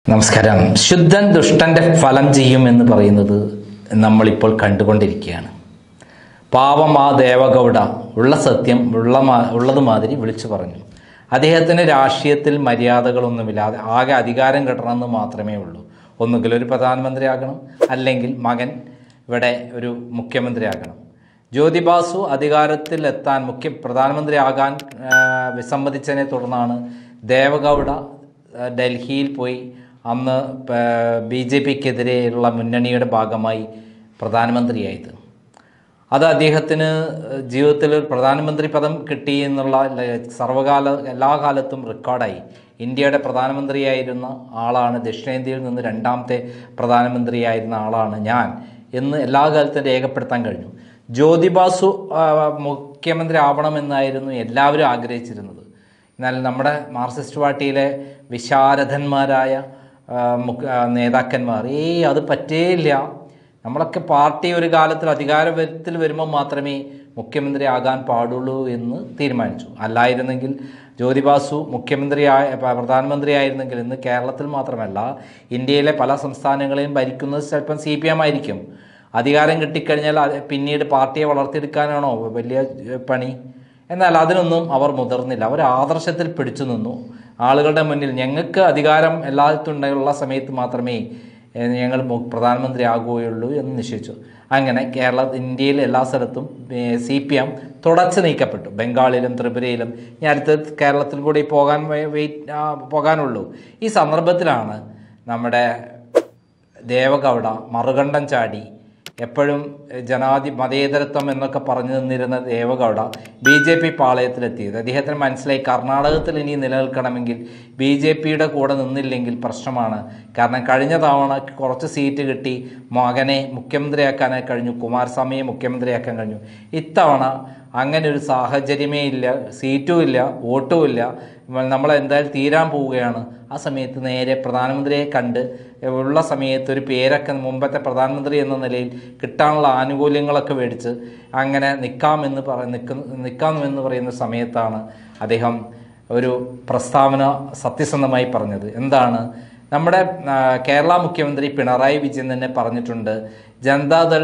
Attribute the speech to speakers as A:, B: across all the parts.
A: നമസ്കാരം ശുദ്ധൻ ദുഷ്ടന്റെ ഫലം ചെയ്യും എന്ന് പറയുന്നത് നമ്മളിപ്പോൾ കണ്ടുകൊണ്ടിരിക്കുകയാണ് പാവം ആ ദേവഗൗഡ ഉള്ള സത്യം ഉള്ള മാ- ഉള്ളത് മാതിരി വിളിച്ചു പറഞ്ഞു അദ്ദേഹത്തിന് രാഷ്ട്രീയത്തിൽ മര്യാദകളൊന്നുമില്ലാതെ ആകെ അധികാരം കിട്ടണമെന്ന് മാത്രമേ ഉള്ളൂ ഒന്നുകിൽ ഒരു പ്രധാനമന്ത്രിയാകണം അല്ലെങ്കിൽ മകൻ ഇവിടെ ഒരു മുഖ്യമന്ത്രിയാകണം ജ്യോതിബാസു അധികാരത്തിൽ എത്താൻ മുഖ്യ പ്രധാനമന്ത്രിയാകാൻ ആ, വിസമ്മതിച്ചതിനെ തുടർന്നാണ് ദേവഗൗഡ ആ, ഡൽഹിയിൽ പോയി അന്ന് ബി ജെ പിക്കെതിരെയുള്ള മുന്നണിയുടെ ഭാഗമായി പ്രധാനമന്ത്രിയായത് അത് അദ്ദേഹത്തിന് ജീവിതത്തിൽ ഒരു പ്രധാനമന്ത്രി പദം കിട്ടി എന്നുള്ള ല- സർവകാല എല്ലാ കാലത്തും റെക്കോർഡായി ഇന്ത്യയുടെ പ്രധാനമന്ത്രിയായിരുന്ന ആളാണ് ദക്ഷിണേന്ത്യയിൽ നിന്ന് രണ്ടാമത്തെ പ്രധാനമന്ത്രിയായിരുന്ന ആളാണ് ഞാൻ എന്ന് എല്ലാ കാലത്തും രേഖപ്പെടുത്താൻ കഴിഞ്ഞു ജ്യോതിബാസു ആ, മുഖ്യമന്ത്രി ആവണമെന്നായിരുന്നു എല്ലാവരും ആഗ്രഹിച്ചിരുന്നത് എന്നാൽ നമ്മുടെ മാർക്സിസ്റ്റ് പാർട്ടിയിലെ വിശാരഥന്മാരായ ആ, മുഖ്യ- ആ, നേതാക്കന്മാർ ഏയ് അത് പറ്റേയില്ല നമ്മളൊക്കെ പാർട്ടി ഒരു കാലത്തിൽ അധികാരത്തിൽ വരുമ്പോൾ മാത്രമേ മുഖ്യമന്ത്രി ആകാൻ പാടുള്ളൂ എന്ന് തീരുമാനിച്ചു അല്ലായിരുന്നെങ്കിൽ ജ്യോതിബാസു മുഖ്യമന്ത്രിയായ പ- പ്രധാനമന്ത്രിയായിരുന്നെങ്കിൽ ഇന്ന് കേരളത്തിൽ മാത്രമല്ല ഇന്ത്യയിലെ പല സംസ്ഥാനങ്ങളെയും ഭരിക്കുന്നത് ചിലപ്പം സി പി എം ആയിരിക്കും അധികാരം കിട്ടിക്കഴിഞ്ഞാൽ അത് പിന്നീട് പാർട്ടിയെ വളർത്തിയെടുക്കാനാണോ വലിയ ഏഹ്, പണി എന്നാൽ അതിനൊന്നും അവർ മുതിർന്നില്ല അവർ ആദർശത്തിൽ പിടിച്ചു നിന്നു ആളുകളുടെ മുന്നിൽ ഞങ്ങൾക്ക് അധികാരം എല്ലായിടത്തും ഉള്ള സമയത്ത് മാത്രമേ ഏഹ്, ഞങ്ങൾ മു- പ്രധാനമന്ത്രി ആകുകയുള്ളൂ എന്ന് നിശ്ചയിച്ചു അങ്ങനെ കേരള ഇന്ത്യയിൽ എല്ലാ സ്ഥലത്തും സി പി എം തുടച്ചു നീക്കപ്പെട്ടു ബംഗാളിലും ത്രിപുരയിലും ഇനി അടുത്ത് കേരളത്തിൽ കൂടി പോകാൻ വേ- വെയിറ്റ് ആ, പോകാനുള്ളൂ ഈ സന്ദർഭത്തിലാണ് നമ്മുടെ ദേവഗൗഡ മറുകണ്ഠം ചാടി എപ്പോഴും ജനാധി മതേതരത്വം എന്നൊക്കെ പറഞ്ഞു നിന്നിരുന്ന ദേവഗൗഡ ബി ജെ പി പാളയത്തിലെത്തിയത് അദ്ദേഹത്തിന് മനസ്സിലായി കർണാടകത്തിൽ ഇനി നിലനിൽക്കണമെങ്കിൽ ബി ജെ പിയുടെ കൂടെ നിന്നില്ലെങ്കിൽ പ്രശ്നമാണ് കാരണം കഴിഞ്ഞ തവണ കുറച്ച് സീറ്റ് കിട്ടി മകനെ മുഖ്യമന്ത്രിയാക്കാനായി കഴിഞ്ഞു കുമാരസ്വാമിയെ മുഖ്യമന്ത്രിയാക്കാൻ കഴിഞ്ഞു ഇത്തവണ അങ്ങനെ ഒരു സാഹചര്യമേ ഇല്ല സീറ്റും ഇല്ല വോട്ടും ഇല്ല നമ്മൾ എന്തായാലും തീരാൻ പോവുകയാണ് ആ സമയത്ത് നേരെ പ്രധാനമന്ത്രിയെ കണ്ട് ഉള്ള സമയത്ത് ഒരു പേരൊക്കെ മുമ്പത്തെ പ്രധാനമന്ത്രി എന്ന നിലയിൽ കിട്ടാനുള്ള ആനുകൂല്യങ്ങളൊക്കെ മേടിച്ച് അങ്ങനെ നിൽക്കാമെന്ന് പറ നിൽക്കുന്ന നിൽക്കാമെന്ന് പറയുന്ന സമയത്താണ് അദ്ദേഹം ഒരു പ്രസ്താവന സത്യസന്ധമായി പറഞ്ഞത് എന്താണ് നമ്മുടെ ആ, കേരള മുഖ്യമന്ത്രി പിണറായി വിജയൻ തന്നെ പറഞ്ഞിട്ടുണ്ട് ജനതാദൾ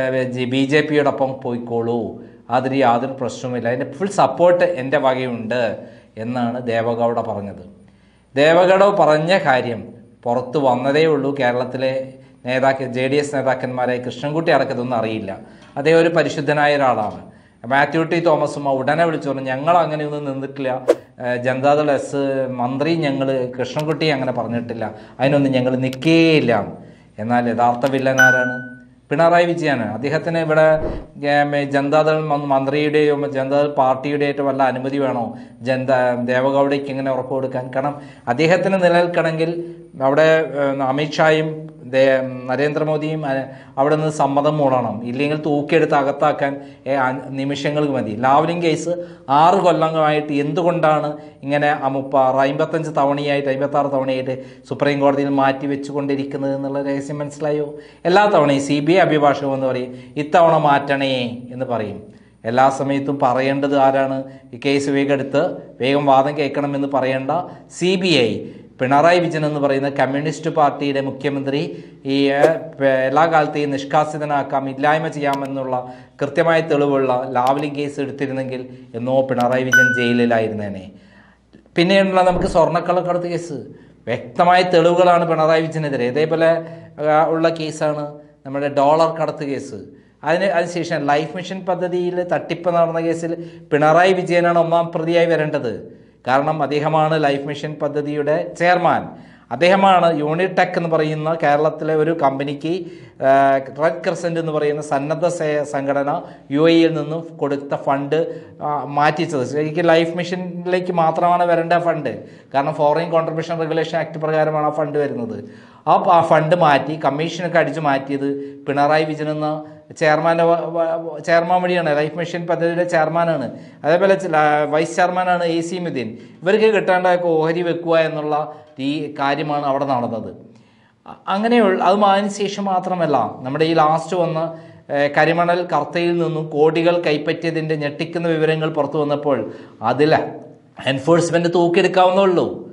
A: ബി ജെ പിയോടൊപ്പം പോയിക്കോളൂ അതിൽ യാതൊരു പ്രശ്നവുമില്ല അതിൻ്റെ ഫുൾ സപ്പോർട്ട് എൻ്റെ വകയുണ്ട് എന്നാണ് ദേവഗൗഡ പറഞ്ഞത് ദേവഗൗഡ പറഞ്ഞ കാര്യം പുറത്തു വന്നതേ ഉള്ളൂ കേരളത്തിലെ നേതാക്കൾ ജെ ഡി എസ് നേതാക്കന്മാരെ കൃഷ്ണൻകുട്ടി അടക്കത്തൊന്നും അറിയില്ല അദ്ദേഹം ഒരു പരിശുദ്ധനായ ഒരാളാണ് മാത്യു ടി തോമസും ഉടനെ വിളിച്ചു പറഞ്ഞു ഞങ്ങൾ അങ്ങനെയൊന്നും നിന്നിട്ടില്ല ഏഹ് ജനതാദൾ എസ് മന്ത്രി ഞങ്ങൾ കൃഷ്ണൻകുട്ടി അങ്ങനെ പറഞ്ഞിട്ടില്ല അതിനൊന്നും ഞങ്ങൾ നിൽക്കേയില്ല എന്നാൽ യഥാർത്ഥ വില്ലൻ ആരാണ് പിണറായി വിജയനാണ് അദ്ദേഹത്തിന് ഇവിടെ ഏം, ജനതാദൾ മ- മന്ത്രിയുടെയോ ജനതാദൾ പാർട്ടിയുടെയോ വല്ല അനുമതി വേണോ ജനത ദേവഗൗഡയ്ക്ക് ഇങ്ങനെ ഉറപ്പ് കൊടുക്കാൻ കാരണം അദ്ദേഹത്തിന് നിലനിൽക്കണമെങ്കിൽ അവിടെ ഏം, അമിത്ഷായും ദേ- നരേന്ദ്രമോദിയും അഹ്, അവിടെ നിന്ന് സമ്മതം മൂടണം ഇല്ലെങ്കിൽ തൂക്കിയെടുത്ത് അകത്താക്കാൻ ഏ, അ- നിമിഷങ്ങൾക്ക് മതി ലാവ്ലിംഗ് കേസ് ആറ് കൊല്ലങ്ങളായിട്ട് എന്തുകൊണ്ടാണ് ഇങ്ങനെ ആ മുപ്പ അമ്പത്തഞ്ച് തവണയായിട്ട് അമ്പത്താറ് തവണയായിട്ട് സുപ്രീം കോടതിയിൽ മാറ്റി വെച്ചുകൊണ്ടിരിക്കുന്നത് എന്നുള്ള രഹസ്യം മനസ്സിലായോ എല്ലാ തവണയും സി ബി ഐ അഭിഭാഷകം എന്ന് പറയും ഇത്തവണ മാറ്റണേ എന്ന് പറയും എല്ലാ സമയത്തും പറയേണ്ടത് ആരാണ് ഈ കേസ് വേഗം എടുത്ത് വേഗം വാദം കേൾക്കണമെന്ന് പറയേണ്ട C B I Pinarayi Vijayan എന്ന് പറയുന്ന കമ്മ്യൂണിസ്റ്റ് പാർട്ടിയുടെ മുഖ്യമന്ത്രി ഈ ഏഹ്, പ- എല്ലാ കാലത്തെയും നിഷ്കാസിതനാക്കാം ഇല്ലായ്മ ചെയ്യാമെന്നുള്ള കൃത്യമായ തെളിവുള്ള ലാവ്ലിംഗ് കേസ് എടുത്തിരുന്നെങ്കിൽ എന്നോ പിണറായി വിജയൻ ജയിലിലായിരുന്നേനെ പിന്നെയുള്ള നമുക്ക് സ്വർണ്ണക്കള്ളക്കടത്ത് കേസ് വ്യക്തമായ തെളിവുകളാണ് പിണറായി വിജയനെതിരെ ഇതേപോലെ ആ, ഉള്ള കേസാണ് നമ്മുടെ ഡോളർ കടത്ത് കേസ് അതിന് അതിനുശേഷം ലൈഫ് മിഷൻ പദ്ധതിയിൽ തട്ടിപ്പ് നടന്ന കേസിൽ പിണറായി വിജയനാണ് ഒന്നാം പ്രതിയായി വരേണ്ടത് കാരണം അദ്ദേഹമാണ് ലൈഫ് മിഷൻ പദ്ധതിയുടെ ചെയർമാൻ അദ്ദേഹമാണ് യൂണിടെക് എന്ന് പറയുന്ന കേരളത്തിലെ ഒരു കമ്പനിക്ക് ആ, റെഡ് ക്രസൻറ്റ് എന്ന് പറയുന്ന സന്നദ്ധ സേ- സംഘടന യു എയിൽ നിന്നും കൊടുത്ത ഫണ്ട് ആ, മാറ്റിച്ചത് ശരിക്കും ലൈഫ് മിഷനിലേക്ക് മാത്രമാണ് വരേണ്ട ഫണ്ട് കാരണം ഫോറിൻ കോൺട്രിബ്യൂഷൻ റെഗുലേഷൻ ആക്ട് പ്രകാരമാണ് ആ ഫണ്ട് വരുന്നത് ആ പ- ആ ഫണ്ട് മാറ്റി കമ്മീഷനൊക്കെ അടിച്ചു മാറ്റിയത് പിണറായി വിജയൻ എന്ന ചെയർമാൻ്റെ വ- വ- ചെയർമാൻ വഴിയാണ് ലൈഫ് മിഷൻ പദ്ധതിയുടെ ചെയർമാനാണ് അതേപോലെ ചില വൈസ് ചെയർമാനാണ് എ സി മുദ്ദീൻ ഇവർക്ക് കിട്ടാണ്ടായപ്പോൾ ഓഹരി വെക്കുക എന്നുള്ള ഈ കാര്യമാണ് അവിടെ നടന്നത് അ- അങ്ങനെയുള്ള അത് അതിന് ശേഷം മാത്രമല്ല നമ്മുടെ ഈ ലാസ്റ്റ് വന്ന ഏഹ്, കരിമണൽ കർത്തയിൽ നിന്നും കോടികൾ കൈപ്പറ്റിയതിൻ്റെ ഞെട്ടിക്കുന്ന വിവരങ്ങൾ പുറത്തു വന്നപ്പോൾ അതിൽ എൻഫോഴ്സ്മെൻറ്റ് തൂക്കിയെടുക്കാവുന്നുള്ളൂ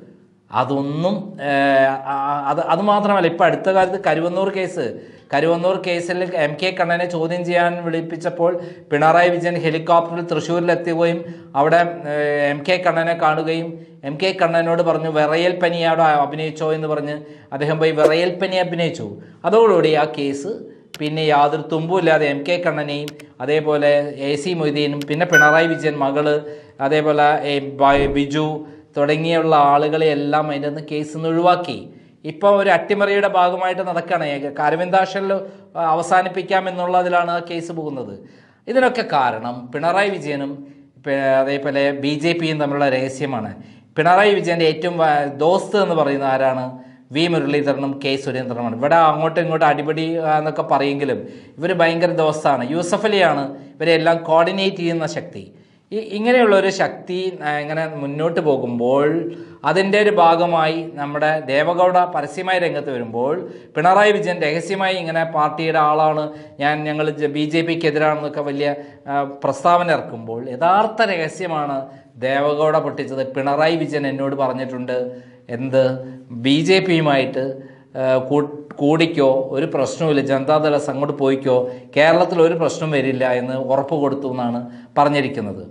A: അതൊന്നും ഏഹ്, ആ- അത് അത് മാത്രമല്ല ഇപ്പം അടുത്ത കാലത്ത് കരുവന്നൂർ കേസ് കരുവന്നൂർ കേസിൽ എം കെ കണ്ണനെ ചോദ്യം ചെയ്യാൻ വിളിപ്പിച്ചപ്പോൾ പിണറായി വിജയൻ ഹെലികോപ്റ്ററിൽ തൃശ്ശൂരിലെത്തുകയും അവിടെ ഏഹ്, എം കെ കണ്ണനെ കാണുകയും എം കെ കണ്ണനോട് പറഞ്ഞു വിറയൽ പനി അവിടെ അഭിനയിച്ചോ എന്ന് പറഞ്ഞ് അദ്ദേഹം പോയി വിറയൽ പനി അഭിനയിച്ചു അതോടുകൂടി ആ കേസ് പിന്നെ യാതൊരു തുമ്പുമില്ലാതെ എം കെ കണ്ണനെയും അതേപോലെ എ സി മൊയ്തീനും പിന്നെ പിണറായി വിജയൻ മകള് അതേപോലെ ഏ, ബ- ബിജു തുടങ്ങിയുള്ള ആളുകളെ എല്ലാം അതിൻ്റെ നിന്ന് കേസിൽ നിന്ന് ഒഴിവാക്കി ഇപ്പോൾ ഒരു അട്ടിമറിയുടെ ഭാഗമായിട്ട് നടക്കുകയാണ് അരവിന്ദാക്ഷനിൽ അവസാനിപ്പിക്കാം എന്നുള്ളതിലാണ് ആ കേസ് പോകുന്നത് ഇതിനൊക്കെ കാരണം പിണറായി വിജയനും പി- അതേപോലെ ബി ജെ പിയും തമ്മിലുള്ള രഹസ്യമാണ് പിണറായി വിജയൻ്റെ ഏറ്റവും വ- ദോസ്ത് എന്ന് പറയുന്ന ആരാണ് വി മുരളീധരനും കെ സുരേന്ദ്രനുമാണ് ഇവിടെ അങ്ങോട്ടും ഇങ്ങോട്ടും അടിപിടി ആ, എന്നൊക്കെ പറയെങ്കിലും ഇവർ ഭയങ്കര ദോസ്താണ് യൂസഫ് അലിയാണ് ഇവരെല്ലാം കോർഡിനേറ്റ് ചെയ്യുന്ന ശക്തി ഈ ഇങ്ങനെയുള്ള ഒരു ശക്തി ആ, ഇങ്ങനെ മുന്നോട്ട് പോകുമ്പോൾ അതിൻ്റെ ഒരു ഭാഗമായി നമ്മുടെ ദേവഗൗഡ പരസ്യമായി രംഗത്ത് വരുമ്പോൾ പിണറായി വിജയൻ രഹസ്യമായി ഇങ്ങനെ പാർട്ടിയുടെ ആളാണ് ഞാൻ ഞങ്ങൾ ബി ജെ പിക്ക് എതിരാണെന്നൊക്കെ വലിയ ആ, പ്രസ്താവന ഇറക്കുമ്പോൾ യഥാർത്ഥ രഹസ്യമാണ് ദേവഗൗഡ പൊട്ടിച്ചത് പിണറായി വിജയൻ എന്നോട് പറഞ്ഞിട്ടുണ്ട് എന്ത് ബി ജെ പിയുമായിട്ട് കൂടിക്കോ ഒരു പ്രശ്നവുമില്ല ജനതാദൾ അങ്ങോട്ട് പോയിക്കോ കേരളത്തിൽ ഒരു പ്രശ്നം വരില്ല എന്ന് ഉറപ്പ് കൊടുത്തു എന്നാണ് പറഞ്ഞിരിക്കുന്നത്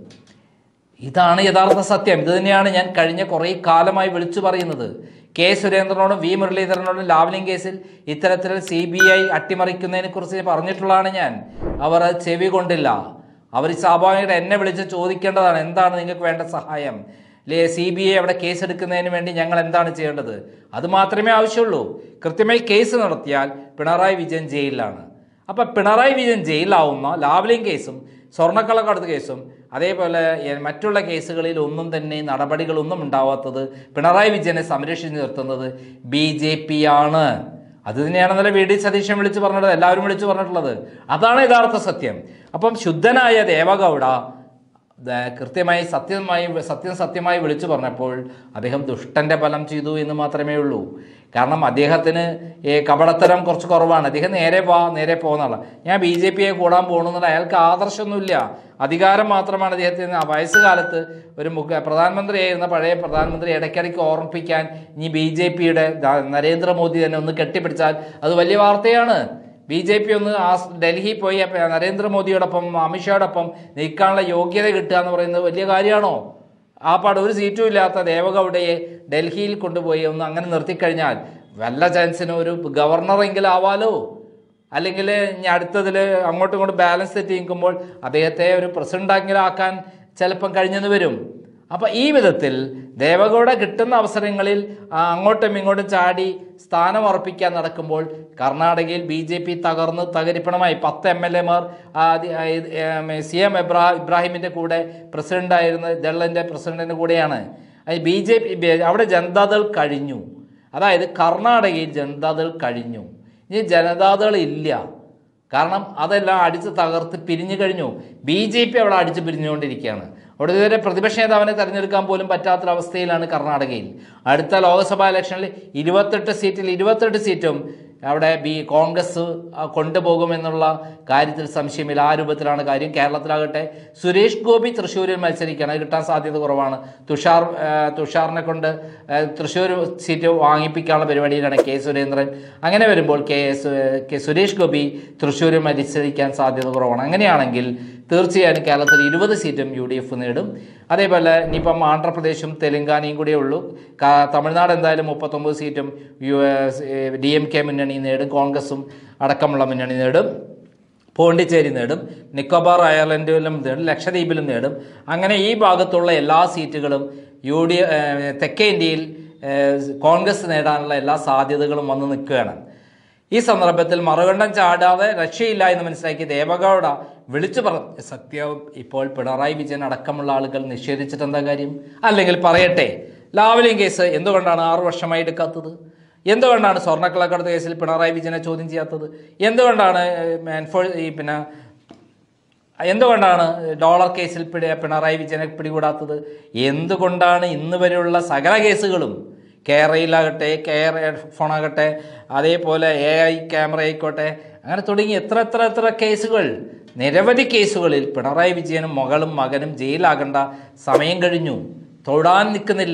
A: ഇതാണ് യഥാർത്ഥ സത്യം ഇത് തന്നെയാണ് ഞാൻ കഴിഞ്ഞ കുറേ കാലമായി വിളിച്ചു പറയുന്നത് കെ സുരേന്ദ്രനോടും വി മുരളീധരനോടും ലാവ്ലിംഗ് കേസിൽ ഇത്തരത്തിൽ സി ബി ഐ അട്ടിമറിക്കുന്നതിനെ കുറിച്ച് പറഞ്ഞിട്ടുള്ളതാണ് ഞാൻ അവർ അത് ചെവി കൊണ്ടില്ല അവർ സ്വാഭാവികമായിട്ട് എന്നെ വിളിച്ച് ചോദിക്കേണ്ടതാണ് എന്താണ് നിങ്ങൾക്ക് വേണ്ട സഹായം ലേ സി ബി ഐ അവിടെ കേസെടുക്കുന്നതിന് വേണ്ടി ഞങ്ങൾ എന്താണ് ചെയ്യേണ്ടത് അത് മാത്രമേ ആവശ്യമുള്ളൂ കൃത്യമായി കേസ് നടത്തിയാൽ പിണറായി വിജയൻ ജയിലിലാണ് അപ്പം പിണറായി വിജയൻ ജയിലിലാവുന്ന ലാവ്ലിംഗ് കേസും സ്വർണ്ണക്കള്ളക്കടത്ത് കേസും അതേപോലെ എ, മറ്റുള്ള കേസുകളിൽ ഒന്നും തന്നെ നടപടികളൊന്നും ഉണ്ടാവാത്തത് പിണറായി വിജയനെ സംരക്ഷിച്ച് നിർത്തുന്നത് ബി ജെ പി ആണ് അത് തന്നെയാണ് ഇന്നലെ വി ഡി സതീശൻ വിളിച്ച് പറഞ്ഞത് എല്ലാവരും വിളിച്ച് പറഞ്ഞിട്ടുള്ളത് അതാണ് യഥാർത്ഥ സത്യം അപ്പം ശുദ്ധനായ ദേവഗൗഡ ദ- കൃത്യമായി സത്യമായി സത്യം സത്യമായി വിളിച്ചു പറഞ്ഞപ്പോൾ അദ്ദേഹം ദുഷ്ടന്റെ ഫലം ചെയ്തു എന്ന് മാത്രമേ ഉള്ളൂ കാരണം അദ്ദേഹത്തിന് ഈ കപടത്തരം കുറച്ച് കുറവാണ് അദ്ദേഹം നേരെ പോ നേരെ പോകുന്നുള്ള ഞാൻ ബി ജെ പിയെ കൂടാൻ പോകണമെന്നുള്ള അയാൾക്ക് ആദർശമൊന്നുമില്ല അധികാരം മാത്രമാണ് അദ്ദേഹത്തിന് ആ വയസ്സുകാലത്ത് ഒരു മുഖ പ്രധാനമന്ത്രിയായിരുന്ന പഴയ പ്രധാനമന്ത്രി ഇടയ്ക്കിടയ്ക്ക് ഓർമ്മിപ്പിക്കാൻ ഇനി ബി ജെ പിയുടെ നരേന്ദ്രമോദി തന്നെ ഒന്ന് കെട്ടിപ്പിടിച്ചാൽ അത് വലിയ വാർത്തയാണ് ബി ജെ പി ഒന്ന് ആ ഡൽഹി പോയി അപ്പ നരേന്ദ്രമോദിയോടൊപ്പം അമിത്ഷായോടൊപ്പം നിൽക്കാനുള്ള യോഗ്യത കിട്ടുക എന്ന് പറയുന്നത് വലിയ കാര്യമാണോ ആ പാട് ഒരു സീറ്റും ഇല്ലാത്ത ദേവഗൗഡയെ ഡൽഹിയിൽ കൊണ്ടുപോയി ഒന്ന് അങ്ങനെ നിർത്തിക്കഴിഞ്ഞാൽ വല്ല ചാൻസിന് ഒരു ഗവർണറെങ്കിലും ആവാലോ അല്ലെങ്കിൽ ഇനി അടുത്തതിൽ അങ്ങോട്ടും ഇങ്ങോട്ടും ബാലൻസ് തെറ്റി നിൽക്കുമ്പോൾ അദ്ദേഹത്തെ ഒരു പ്രസിഡൻ്റാങ്കിലും ആക്കാൻ ചിലപ്പം കഴിഞ്ഞെന്ന് വരും അപ്പം ഈ വിധത്തിൽ ദേവഗൗഡ കിട്ടുന്ന അവസരങ്ങളിൽ ആ, അങ്ങോട്ടും ഇങ്ങോട്ടും ചാടി സ്ഥാനം ഉറപ്പിക്കാൻ നടക്കുമ്പോൾ കർണാടകയിൽ ബി ജെ പി തകർന്ന് തകരിപ്പണമായി പത്ത് എം എൽ എമാർ സി എം ഇബ്രാ ഇബ്രാഹിമിൻ്റെ കൂടെ പ്രസിഡൻ്റായിരുന്ന ദളിൻ്റെ പ്രസിഡന്റിൻ്റെ കൂടെയാണ് ബി ജെ പി അവിടെ ജനതാദൾ കഴിഞ്ഞു അതായത് കർണാടകയിൽ ജനതാദൾ കഴിഞ്ഞു ഇനി ജനതാദൾ ഇല്ല കാരണം അതെല്ലാം അടിച്ച് തകർത്ത് പിരിഞ്ഞു കഴിഞ്ഞു ബി ജെ പി അവിടെ അടിച്ച് പിരിഞ്ഞുകൊണ്ടിരിക്കുകയാണ് അവിടെ ഇതുവരെ പ്രതിപക്ഷ നേതാവിനെ തെരഞ്ഞെടുക്കാൻ പോലും പറ്റാത്തൊരവസ്ഥയിലാണ് കർണാടകയിൽ അടുത്ത ലോക്സഭാ ഇലക്ഷനിൽ ഇരുപത്തെട്ട് സീറ്റിൽ ഇരുപത്തെട്ട് സീറ്റും അവിടെ ബി കോൺഗ്രസ് ആ, കൊണ്ടുപോകുമെന്നുള്ള കാര്യത്തിൽ സംശയമില്ല ആ രൂപത്തിലാണ് കാര്യം കേരളത്തിലാകട്ടെ സുരേഷ് ഗോപി തൃശ്ശൂരിൽ മത്സരിക്കുകയാണ് അത് കിട്ടാൻ സാധ്യത കുറവാണ് തുഷാർ ആ, തുഷാറിനെ കൊണ്ട് ആ, തൃശ്ശൂർ സീറ്റ് വാങ്ങിപ്പിക്കാനുള്ള പരിപാടിയിലാണ് കെ സുരേന്ദ്രൻ അങ്ങനെ വരുമ്പോൾ കെ സു- കെ സുരേഷ് ഗോപി തൃശ്ശൂരിൽ മത്സരിക്കാൻ സാധ്യത കുറവാണ് അങ്ങനെയാണെങ്കിൽ തീർച്ചയായും കേരളത്തിൽ ഇരുപത് സീറ്റും യു ഡി എഫ് നേടും അതേപോലെ ഇനിയിപ്പം ആന്ധ്രാപ്രദേശും തെലങ്കാനയും കൂടിയേ ഉള്ളൂ കാ- തമിഴ്നാട് എന്തായാലും മുപ്പത്തൊമ്പത് സീറ്റും യു ഡി എം കെ മുന്നണി നേടും കോൺഗ്രസും അടക്കമുള്ള മുന്നണി നേടും പോണ്ടിച്ചേരി നേടും നിക്കോബാർ അയർലൻഡിലും നേടും ലക്ഷദ്വീപിലും നേടും അങ്ങനെ ഈ ഭാഗത്തുള്ള എല്ലാ സീറ്റുകളും യു ഡി ഏഹ്, തെക്കേ ഇന്ത്യയിൽ ഏഹ്, കോൺഗ്രസ് നേടാനുള്ള എല്ലാ സാധ്യതകളും വന്ന് നിൽക്കുകയാണ് ഈ സന്ദർഭത്തിൽ മറുകണ്ഠം ചാടാതെ രക്ഷയില്ല എന്ന് മനസ്സിലാക്കി ദേവഗൌഡ വിളിച്ചു പറഞ്ഞ സത്യം ഇപ്പോൾ പിണറായി വിജയൻ അടക്കമുള്ള ആളുകൾ നിഷേധിച്ചിട്ട് എന്താ കാര്യം അല്ലെങ്കിൽ പറയട്ടെ ലാവലിംഗ് കേസ് എന്തുകൊണ്ടാണ് ആറു വർഷമായി എടുക്കാത്തത് എന്തുകൊണ്ടാണ് സ്വർണ്ണക്കള്ളക്കടത്ത് കേസിൽ പിണറായി വിജയനെ ചോദ്യം ചെയ്യാത്തത് എന്തുകൊണ്ടാണ് ഏഹ്, എൻഫോ- ഈ പിന്നെ എന്തുകൊണ്ടാണ് ഡോളർ കേസിൽ പിടി പിണറായി വിജയനെ പിടികൂടാത്തത് എന്തുകൊണ്ടാണ് ഇന്ന് വരെയുള്ള സകല കേസുകളും കേരളയിലാകട്ടെ കെയർ ഫോണാകട്ടെ അതേപോലെ എ ഐ ക്യാമറ ആയിക്കോട്ടെ അങ്ങനെ തുടങ്ങി എത്ര എത്ര എത്ര കേസുകൾ നിരവധി കേസുകളിൽ പിണറായി വിജയനും മകളും മകനും ജയിലാകേണ്ട സമയം കഴിഞ്ഞു തൊടാൻ നിൽക്കുന്നില്ല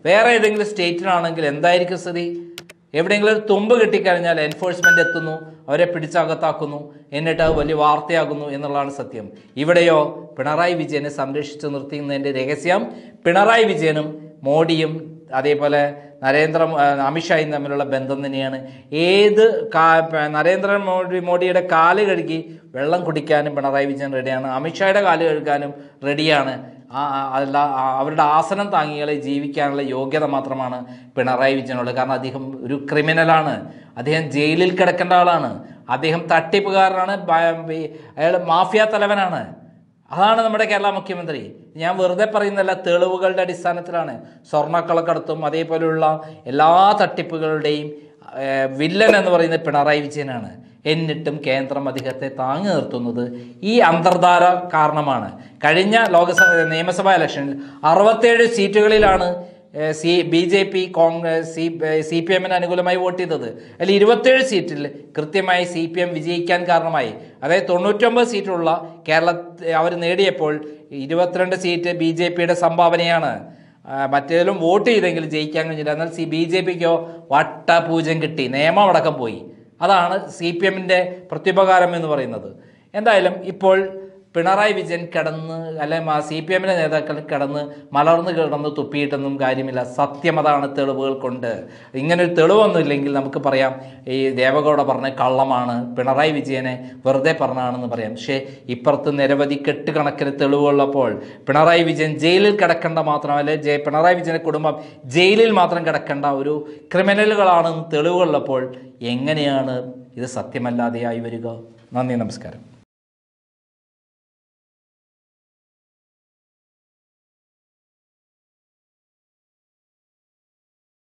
A: വേറെ ഏതെങ്കിലും സ്റ്റേറ്റിലാണെങ്കിൽ എന്തായിരിക്കും സ്ഥിതി എവിടെയെങ്കിലും ഒരു തുമ്പ് കിട്ടിക്കഴിഞ്ഞാൽ എൻഫോഴ്സ്മെന്റ് എത്തുന്നു അവരെ പിടിച്ചകത്താക്കുന്നു എന്നിട്ട് അത് വലിയ വാർത്തയാകുന്നു എന്നുള്ളതാണ് സത്യം ഇവിടെയോ പിണറായി വിജയനെ സംരക്ഷിച്ചു നിർത്തുന്നതിൻ്റെ രഹസ്യം പിണറായി വിജയനും മോഡിയും അതേപോലെ നരേന്ദ്ര ആ, അമിത്ഷായും തമ്മിലുള്ള ബന്ധം തന്നെയാണ് ഏത് കാ പ- നരേന്ദ്ര മോദി മോഡിയുടെ കാല് കഴുകി വെള്ളം കുടിക്കാനും പിണറായി വിജയൻ റെഡിയാണ് അമിത്ഷായുടെ കാല് കഴുകാനും റെഡിയാണ് ആ ആ, അല്ല ആ, അവരുടെ ആസനം താങ്ങികളെ ജീവിക്കാനുള്ള യോഗ്യത മാത്രമാണ് പിണറായി വിജയനുള്ളത് കാരണം അദ്ദേഹം ഒരു ക്രിമിനലാണ് അദ്ദേഹം ജയിലിൽ കിടക്കേണ്ട ആളാണ് അദ്ദേഹം തട്ടിപ്പുകാരനാണ് അയാൾ മാഫിയ തലവനാണ് അതാണ് നമ്മുടെ കേരള മുഖ്യമന്ത്രി ഞാൻ വെറുതെ പറയുന്നല്ല തെളിവുകളുടെ അടിസ്ഥാനത്തിലാണ് സ്വർണ്ണക്കളക്കടത്തും അതേപോലെയുള്ള എല്ലാ തട്ടിപ്പുകളുടെയും ഏഹ്, വില്ലൻ എന്ന് പറയുന്നത് പിണറായി വിജയനാണ് എന്നിട്ടും കേന്ദ്രം അദ്ദേഹത്തെ താങ്ങി നിർത്തുന്നത് ഈ അന്തർധാര കാരണമാണ് കഴിഞ്ഞ ലോക്സഭ നിയമസഭാ ഇലക്ഷനിൽ അറുപത്തേഴ് സീറ്റുകളിലാണ് ഏഹ്, C B J P Congress C C P എമ്മിന് അനുകൂലമായി വോട്ട് ചെയ്തത് അതിൽ ഇരുപത്തേഴ് സീറ്റിൽ കൃത്യമായി സി പി എം വിജയിക്കാൻ കാരണമായി അതായത് തൊണ്ണൂറ്റൊമ്പത് സീറ്റുള്ള കേരള അവർ നേടിയപ്പോൾ ഇരുപത്തിരണ്ട് സീറ്റ് ബി ജെ പിയുടെ സംഭാവനയാണ് ആ, മറ്റേതിലും വോട്ട് ചെയ്തെങ്കിൽ ജയിക്കാൻ കഴിഞ്ഞില്ല എന്നാൽ സി ബി ജെ പിക്കോ വട്ടപൂജം കിട്ടി നിയമം അടക്കം പോയി അതാണ് സി പി എമ്മിൻ്റെ പ്രത്യുപകാരം എന്ന് പറയുന്നത് എന്തായാലും ഇപ്പോൾ പിണറായി വിജയൻ കിടന്ന് അല്ലെ സി പി എമ്മിൻ്റെ നേതാക്കൾ കിടന്ന് മലർന്ന് കിടന്ന് തുപ്പിയിട്ടൊന്നും കാര്യമില്ല സത്യം അതാണ് തെളിവുകൾ കൊണ്ട് ഇങ്ങനെ ഒരു തെളിവൊന്നും ഇല്ലെങ്കിൽ നമുക്ക് പറയാം ഈ ദേവഗൗഡ പറഞ്ഞ കള്ളമാണ് പിണറായി വിജയനെ വെറുതെ പറഞ്ഞാണെന്ന് പറയാം പക്ഷേ ഇപ്പുറത്ത് നിരവധി കെട്ടുകണക്കിന് തെളിവുള്ളപ്പോൾ പിണറായി വിജയൻ ജയിലിൽ കിടക്കേണ്ട മാത്രമല്ല ജയ പിണറായി വിജയൻ്റെ കുടുംബം ജയിലിൽ മാത്രം കിടക്കേണ്ട ഒരു ക്രിമിനലുകളാണെന്ന് തെളിവുള്ളപ്പോൾ എങ്ങനെയാണ് ഇത് സത്യമല്ലാതെയായി വരിക നന്ദി നമസ്കാരം